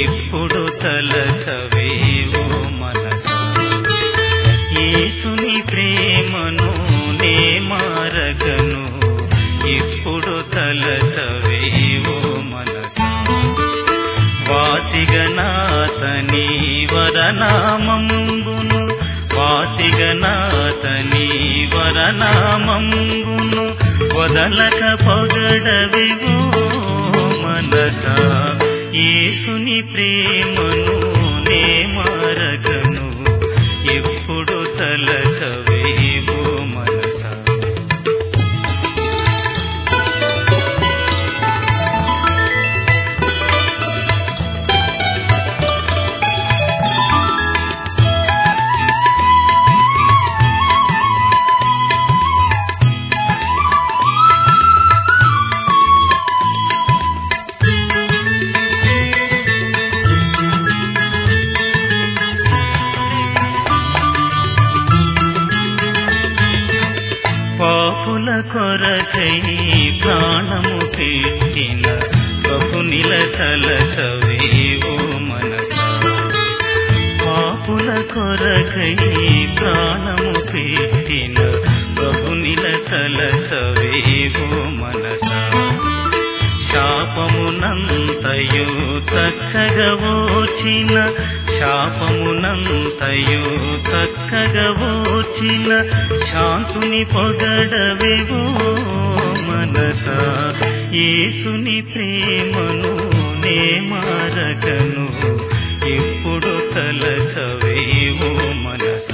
ఇప్పుడు తలచవేవో మనస యేసుని ప్రేమను నే మారగను ఇప్పుడు తలచవేవో మనస వాసిగనాథని వరనామంబును వాసిగనాథని వరనామంబును వదలక పొగడవివో మనస యేసుని ప్రేమను నే మారగను ఎప్పుడు తలచవేవో మనస పాపుల కొరకై ప్రాణము పెట్టిన బహునిల తలచవేవో మనస పాపుల కొరకై ప్రాణము పెట్టిన బహునిల తలచవేవో మనస శాపమునంతయు చక్కగా ఓచిన శాపమునంతయు చక్కగా ఓచిన శాంతుని పొగడవేవో మనస యేసుని ప్రేమను నే మారగను ఎప్పుడు తలచవేవో మనస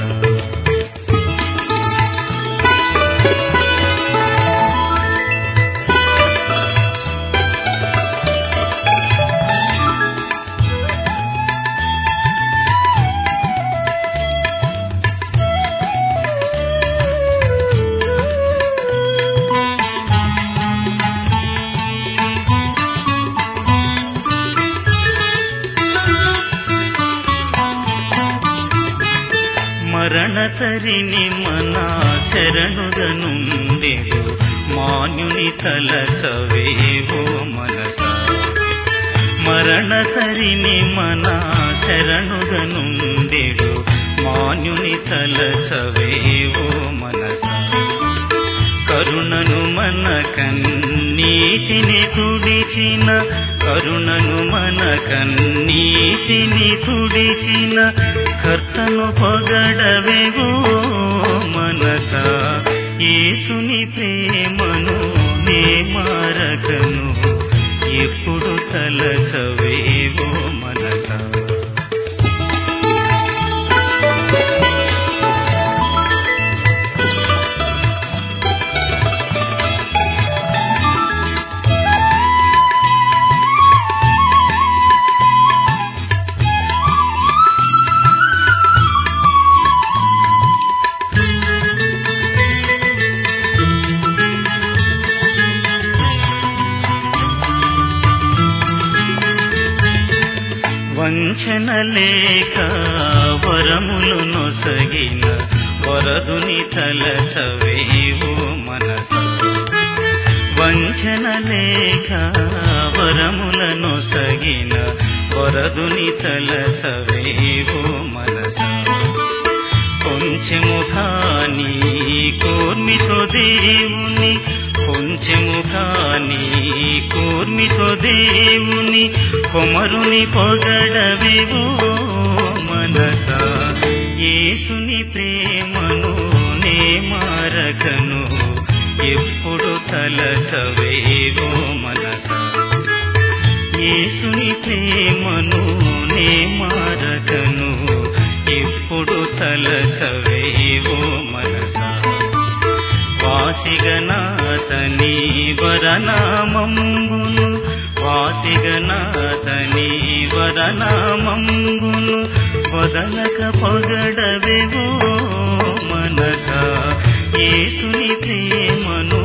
మరణతరిని మన శరణుగనుండెడు మాన్యుని తలచవేవో మనస మరణతరిని మన శరణుగనుండెడు మాన్యుని తలచవేవో మనస కరుణను మన కన్నీటిని తుడిచిన కరుణను మన కన్నీటిని తుడిచిన కర్తను పొగడవేవో మనస యేసుని ప్రేమను నే మారగను ఎప్పుడు తలచవేవో మనస వంచన లేక వరములు నొసగిన వరదుని తలచవేవో మనస వంచన లేక వరముల నొసగిన వరదుని తలచవేవో మనస కొంచెము కాని కోర్మితో దేవుని కొంచెము కాని కూర్మితో దేవుని కొమరుని పొగడవేవో మనస యేసుని ప్రేమను నే మారగను ఎప్పుడు తలచవేవో మనస యేసుని ప్రేమను నే మారగను ఎప్పుడు తలచవేవో మనస వాసిగనాథని వరనామంబును వాసిగనాథని వరనామంబును వదలక పొగడవేవో మనస యేసుని ప్రేమను